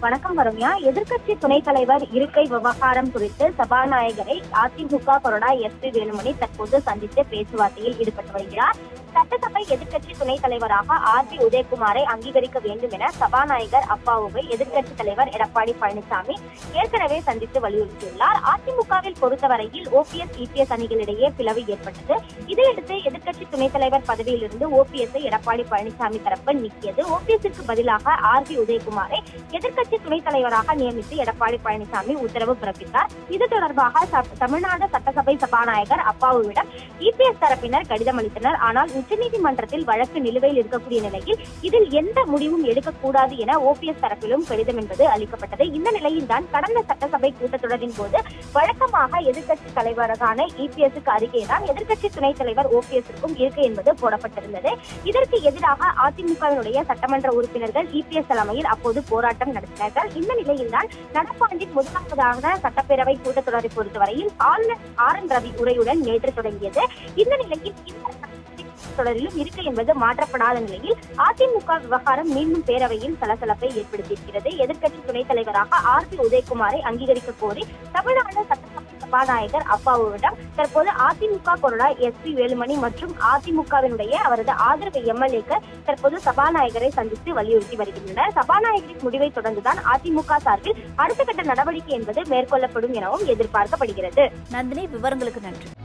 வணக்கம் வருண்யா எதிர்க்கட்சி துணைத் தலைவர் இருக்கை விவகாரம் குறித்து சபாநாயகரை அதிமுக கொறடா எஸ் பி வேலுமணி தற்போது சந்தித்து பேச்சுவார்த்தையில் ஈடுபட்டு வருகிறார் சட்டசபை எதிர்க்கட்சி துணைத் தலைவராக ஆர் பி உதயகுமாரை அங்கீகரிக்க வேண்டும் என சபாநாயகர் அப்பாவுவை எதிர்க்கட்சி தலைவர் எடப்பாடி பழனிசாமி ஏற்கனவே சந்தித்து வலியுறுத்தியுள்ளார் அதிமுகவில் பொறுத்தவரையில் ஓபிஎஸ் இபிஎஸ் அணிகளிடையே பிளவு ஏற்பட்டது இதையடுத்து எதிர்க்கட்சி துணைத் தலைவர் பதவியிலிருந்து ஓபிஎஸ் எடப்பாடி பழனிசாமி தரப்பு நீக்கியது ஓபிஎஸ்க்கு பதிலாக ஆர் பி உதயகுமாரை எதிர்க்கட்சி துணைத் தலைவராக நியமித்து எடப்பாடி பழனிசாமி உத்தரவு பிறப்பித்தார் இது தொடர்பாக ச- தமிழ்நாடு சட்டசபை சபாநாயகர் அப்பாவுவிடம் இபிஎஸ் தரப்பினர் கடிதம் அளித்தனர் ஆனால் உச்சநீதிமன்றத்தில் வழக்கு நிலுவையில் இருக்கக்கூடிய நிலையில் இதில் எந்த முடிவும் எடுக்கக்கூடாது என ஓபிஎஸ் தரப்பிலும் கடிதம் என்பது அளிக்கப்பட்டது இந்த நிலையில்தான் கடந்த சட்டசபை கூட்டத்தொடரின் போது வழக்கமாக எதிர்க்கட்சி தலைவரான இபிஎஸ்க்கு அருகே தான் எதிர்க்கட்சி துணைத் தலைவர் ஓபிஎஸ்க்கும் இருக்கை என்பது போடப்பட்டிருந்தது இதற்கு எதிராக அதிமுகவினுடைய சட்டமன்ற உறுப்பினர்கள் இபிஎஸ் தலைமையில் அப்போது போராட்டம் நடத்தினார்கள் இந்த நிலையில்தான் நடப்பாண்டின் முதலாவதாக சட்டப்பேரவை கூட்டத்தொடரை பொறுத்தவரையில் ஆளுநர் ஆர் என் ரவி உரையுடன் நேற்று தொடங்கியது இந்த நிலையில் இந்த சட்டப்பேரவை தொடரிலும் இருக்கை என்பது மாற்றப்படாத நிலையில் அதிமுக விவகாரம் மீண்டும் பேரவையில் சலசலப்பை ஏற்படுத்தியிருக்கிறது எதிர்க்கட்சி துணைத் தலைவராக ஆர் பி உதயகுமாரை அங்கீகரிக்க கோரி தமிழ்நாடு சட்டசபை சபாநாயகர் அப்பாவுவிடம் தற்போது அதிமுக கொறடா எஸ் பி வேலுமணி மற்றும் அதிமுகவினுடைய அவரது ஆதரவு எம்எல்ஏக்கள் தற்போது சபாநாயகரை சந்தித்து வலியுறுத்தி வருகின்றனர் சபாநாயகரின் முடிவை தொடர்ந்துதான் அதிமுக சார்பில் அடுத்த கட்ட நடவடிக்கை என்பது மேற்கொள்ளப்படும் எனவும் எதிர்பார்க்கப்படுகிறது நந்தினி விவரங்களுக்கு நன்றி